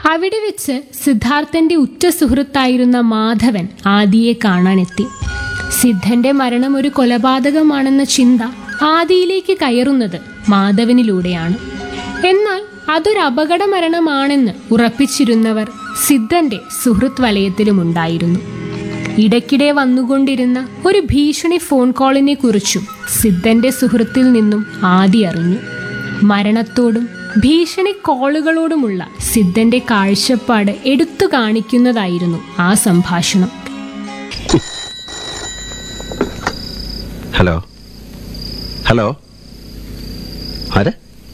അവിടെ വെച്ച് സിദ്ധാർത്ഥന്റെ ഉറ്റ സുഹൃത്തായിരുന്ന മാധവൻ ആദിയെ കാണാനെത്തി സിദ്ധന്റെ മരണം ഒരു കൊലപാതകമാണെന്ന ചിന്ത ആദിയിലേക്ക് കയറുന്നത് മാധവനിലൂടെയാണ് എന്നാൽ അതൊരു അപകട മരണമാണെന്ന് ഉറപ്പിച്ചിരുന്നവർ സിദ്ധന്റെ സുഹൃത്ത് വലയത്തിലുമുണ്ടായിരുന്നു ഇടയ്ക്കിടെ വന്നുകൊണ്ടിരുന്ന ഒരു ഭീഷണി ഫോൺ കോളിനെ കുറിച്ചും സിദ്ധന്റെ സുഹൃത്തിൽ നിന്നും ആദി അറിഞ്ഞു മരണത്തോടും ഭീഷണി കോളുകളോടുമുള്ള സിദ്ധന്റെ കാഴ്ചപ്പാട് എടുത്തു കാണിക്കുന്നതായിരുന്നു ആ സംഭാഷണം ഹലോ ഹലോ ആര്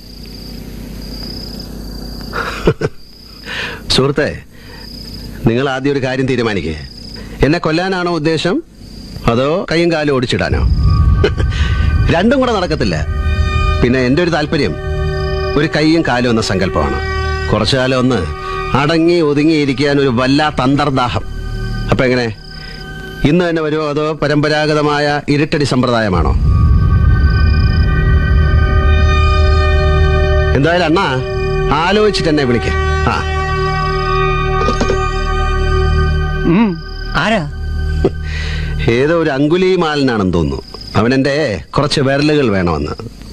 സുഹൃത്തെ നിങ്ങൾ ആദ്യം ഒരു കാര്യം തീരുമാനിക്കേ എന്നെ കൊല്ലാനാണോ ഉദ്ദേശം അതോ കൈയും കാലും ഓടിച്ചിടാനോ രണ്ടും കൂടെ നടക്കത്തില്ല പിന്നെ എൻ്റെ ഒരു താല്പര്യം ഒരു കൈയും കാലും എന്ന സങ്കല്പമാണ് കുറച്ചു കാലം ഒന്ന് അടങ്ങി ഒതുങ്ങിയിരിക്കാൻ ഒരു വല്ലാത്ത അന്തർദാഹം അപ്പൊ എങ്ങനെ ഇന്ന് തന്നെ വരുമോ അതോ പരമ്പരാഗതമായ ഇരുട്ടടി സമ്പ്രദായമാണോ എന്തായാലും അണ്ണാ ആലോചിച്ചിട്ട് എന്നെ വിളിക്ക ആ ഉം, ആരാ ഏതോ ഒരു അങ്കുലിമാലനാണെന്ന് തോന്നുന്നു അവനെന്റെ കുറച്ച് വിരലുകൾ വേണമെന്ന്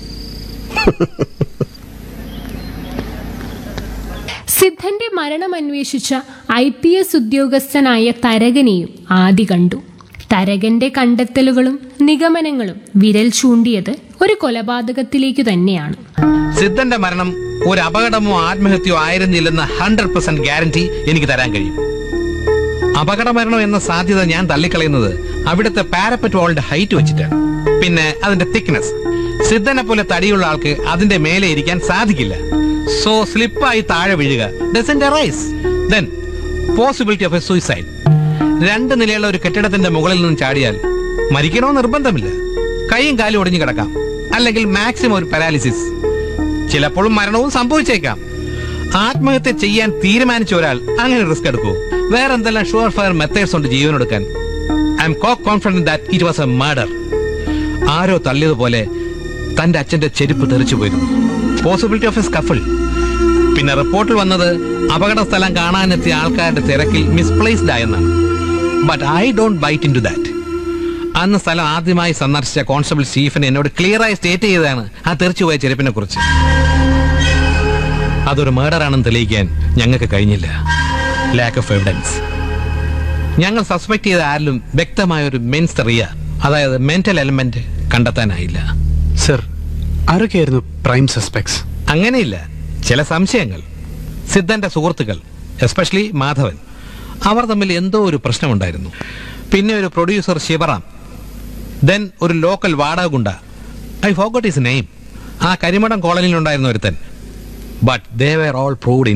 സിദ്ധന്റെ മരണം അന്വേഷിച്ച ഐ പി എസ് ഉദ്യോഗസ്ഥനായ തരകനെയും ആദി കണ്ടു തരകന്റെ കണ്ടെത്തലുകളും നിഗമനങ്ങളും വിരൽ ചൂണ്ടിയത് ഒരു കൊലപാതകത്തിലേക്ക് തന്നെയാണ് സിദ്ധന്റെ മരണം ഒരു അപകടമോ ആത്മഹത്യയോ ആയിരുന്നില്ലെന്ന ഹൺഡ്രഡ് പെർസെന്റ് ഗ്യാരണ്ടി എനിക്ക് തരാൻ കഴിയും അപകട മരണം എന്ന സാധ്യത ഞാൻ തള്ളിക്കളയുന്നത് അവിടുത്തെ പാരപ്പറ്റ് വാളിന്റെ ഹൈറ്റ് വെച്ചിട്ടാണ് പിന്നെ അതിന്റെ തിക്നെസ് സിദ്ധനെ പോലെ തടിയുള്ള ആൾക്ക് അതിന്റെ മേലെ ഇരിക്കാൻ സാധിക്കില്ല സോ സ്ലിപ്പായി താഴെ വീഴുക doesn't rise then possibility of a suicide രണ്ട് നിലയുള്ള ഒരു കെട്ടിടത്തിന്റെ മുകളിൽ നിന്ന് ചാടിയാൽ മരിക്കണോ നിർബന്ധമില്ല കൈയും കാലും ഒടിഞ്ഞു കിടക്കാം അല്ലെങ്കിൽ മാക്സിമം ഒരു പാരാലിസിസ് ചിലപ്പോൾ മരണവും സംഭവിച്ചേക്കാം ആത്മഹത്യ ചെയ്യാൻ തീരുമാനിച്ച ഒരാൾ അങ്ങനെ റിസ്ക് എടുക്കൂ വേറെ എന്തെല്ലാം ഷുവർ ഫയർ മെത്തേഡ്സ് ഉണ്ട് ജീവനെടുക്കാൻ I'm co confident that it was a murder ആരോ തള്ളിയതുപോലെ തന്റെ അച്ഛന്റെ ചെരുപ്പ് തെറിച്ചു പോയിരുന്നു പോസിബിലിറ്റി ഓഫ് എ സ്കഫിൾ പിന്നെ റിപ്പോർട്ടിൽ വന്നത് അപകട സ്ഥലം കാണാനെത്തിയ ആൾക്കാരുടെ തിരക്കിൽ മിസ്പ്ലേസ്ഡ് ആയെന്നാണ് but I don't buy into that അന്ന് സ്ഥലം ആദ്യമായി സന്ദർശിച്ച കോൺസ്റ്റബിൾ സ്റ്റീഫൻ എന്നോട് ക്ലിയറായി സ്റ്റേറ്റ് ചെയ്തതാണ് ആ തെറിച്ചുപോയ ചെരുപ്പിനെ കുറിച്ച് അതൊരു മർഡർ ആണെന്ന് തെളിയിക്കാൻ ഞങ്ങൾക്ക് കഴിഞ്ഞില്ല ലാക്ക് ഓഫ് എവിഡൻസ് ഞങ്ങൾ സസ്പെക്ട് ചെയ്ത ആരിലും വ്യക്തമായ ഒരു മെൻസ് റിയ അതായത് മെന്റൽ എലമെന്റ് കണ്ടെത്താനായില്ല സർ ആരൊക്കെയായിരുന്നു പ്രൈം സസ്പെക്ട്സ് അങ്ങനെയില്ല ചില സംശയങ്ങൾ സിദ്ധന്റെ സുഹൃത്തുക്കൾ എസ്പെഷ്യലി മാധവൻ അവർ തമ്മിൽ എന്തോ ഒരു പ്രശ്നമുണ്ടായിരുന്നു പിന്നെ ഒരു പ്രൊഡ്യൂസർ ശിവറാം ദെൻ ഒരു ലോക്കൽ വാടക ഗുണ്ട ഐ ഫോഗോട്ട് ഹിസ് നെയിം ആ കരിമടം കോളനിയിൽ ഉണ്ടായിരുന്ന ഒരുത്തൻ but they were all proved